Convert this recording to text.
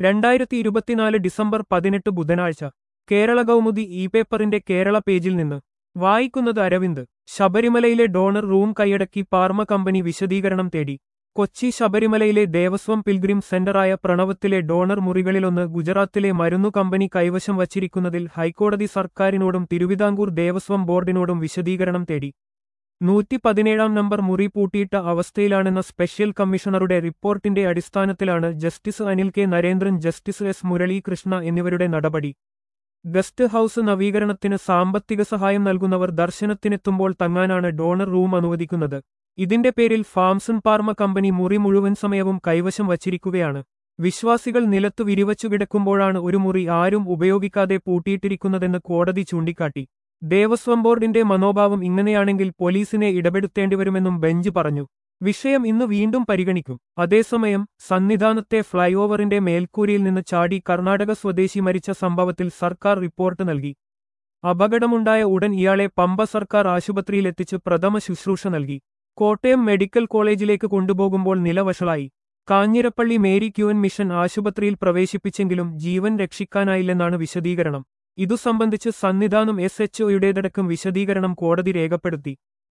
രണ്ടായിരത്തി ഇരുപത്തിനാല് ഡിസംബർ പതിനെട്ട് ബുധനാഴ്ച കേരള കൗമുദി ഇ പേപ്പറിന്റെ കേരള പേജിൽ നിന്ന് വായിക്കുന്നത് അരവിന്ദ് ശബരിമലയിലെ ഡോണർ റൂം കൈയടക്കി പാർമ കമ്പനി വിശദീകരണം തേടി കൊച്ചി ശബരിമലയിലെ ദേവസ്വം പിൽഗ്രിം സെന്ററായ പ്രണവത്തിലെ ഡോണർ മുറികളിലൊന്ന് ഗുജറാത്തിലെ മരുന്നു കമ്പനി കൈവശം വച്ചിരിക്കുന്നതിൽ ഹൈക്കോടതി സർക്കാരിനോടും തിരുവിതാംകൂർ ദേവസ്വം ബോർഡിനോടും വിശദീകരണം തേടി നൂറ്റി പതിനേഴാം നമ്പർ മുറി പൂട്ടിയിട്ട അവസ്ഥയിലാണെന്ന സ്പെഷ്യൽ കമ്മീഷണറുടെ റിപ്പോർട്ടിന്റെ അടിസ്ഥാനത്തിലാണ് justice Anil K Narendran justice S Muralikrishna എന്നിവരുടെ നടപടി ഗസ്റ്റ് ഹൌസ് നവീകരണത്തിന് സാമ്പത്തിക സഹായം നൽകുന്നവർ ദർശനത്തിനെത്തുമ്പോൾ തങ്ങാനാണ് ഡോണർ റൂം അനുവദിക്കുന്നത് ഇതിന്റെ പേരിൽ ഫാംസൺ പാർമ കമ്പനി മുറി മുഴുവൻ സമയവും കൈവശം വച്ചിരിക്കുകയാണ് വിശ്വാസികൾ നിലത്തു വിരിവച്ചു കിടക്കുമ്പോഴാണ് ഒരു മുറി ആരും ഉപയോഗിക്കാതെ പൂട്ടിയിട്ടിരിക്കുന്നതെന്ന് കോടതി ചൂണ്ടിക്കാട്ടി ദേവസ്വം ബോർഡിന്റെ മനോഭാവം ഇങ്ങനെയാണെങ്കിൽ പോലീസിനെ ഇടപെടുത്തേണ്ടിവരുമെന്നും ബെഞ്ച് പറഞ്ഞു വിഷയം ഇന്ന് വീണ്ടും പരിഗണിക്കും അതേസമയം സന്നിധാനത്തെ ഫ്ളൈഓവറിന്റെ മേൽക്കൂരയിൽ നിന്ന് ചാടി കർണാടക സ്വദേശി മരിച്ച സംഭവത്തിൽ സർക്കാർ റിപ്പോർട്ട് നൽകി അപകടമുണ്ടായ ഉടൻ ഇയാളെ പമ്പ സർക്കാർ ആശുപത്രിയിലെത്തിച്ച് പ്രഥമ ശുശ്രൂഷ നൽകി കോട്ടയം മെഡിക്കൽ കോളേജിലേക്ക് കൊണ്ടുപോകുമ്പോൾ നിലവഷളായി കാഞ്ഞിരപ്പള്ളി മേരി ക്യൂൻ മിഷൻ ആശുപത്രിയിൽ പ്രവേശിപ്പിച്ചെങ്കിലും ജീവൻ രക്ഷിക്കാനായില്ലെന്നാണ് വിശദീകരണം ഇതു സംബന്ധിച്ച് സന്നിധാനം എസ് എച്ച് ഒയുടേതടക്കം വിശദീകരണം കോടതി രേഖപ്പെടുത്തി